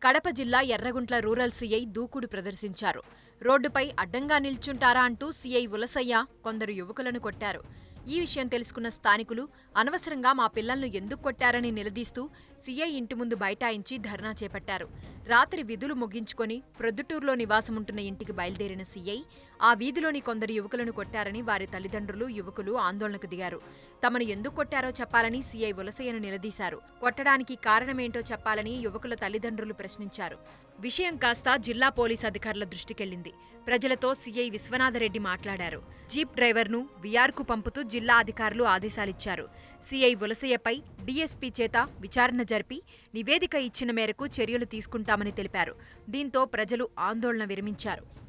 కడప జిల్లా Yerraguntla rural CI దూకుడు ప్రదర్శించారు రోడ్డుపై అడ్డంగా నిల్చుంటారా అంటూ సీఐ ఉలసయ్య కొందరు యువకులను కొట్టారు ఈ విషయం తెలుసుకున్న స్థానికులు అనవసరంగా మా పిల్లలను ఎందుకు కొట్టారని నిలదీస్తూ సీఐ ఇంటి ముందు బైఠాయించి ధర్నా చేపట్టారు రాత్రి విధులు ముగించుకొని ప్రొద్దుటూరులో నివాసముంటున్న ఇంటికి బయలుదేరిన సీఐ ఆ వీధిలోని కొందరు యువకులను కొట్టారని వారి తల్లిదండ్రులు యువకులు ఆందోళనకు దిగారు తమను ఎందుకు కొట్టారో చెప్పాలని సీఐ ఉలసయ్యను నిలదీశారు కొట్టడానికి కారణమేంటో చెప్పాలని యువకుల తల్లిదండ్రులు ప్రశ్నించారు విషయం కాస్త జిల్లా పోలీస్ అధికారుల దృష్టికెళ్లింది ప్రజలతో సీఐ విశ్వనాథరెడ్డి మాట్లాడారు జీప్ డ్రైవర్ను విఆర్కు పంపుతూ జిల్లా అధికారులు ఆదేశాలిచ్చారు సీఐ ఉలసయ్యపై డీఎస్పీ చేత విచారణ జరిపి నివేదిక ఇచ్చిన మేరకు చర్యలు తీసుకుంటామని తెలిపారు దీంతో ప్రజలు ఆందోళన విరమించారు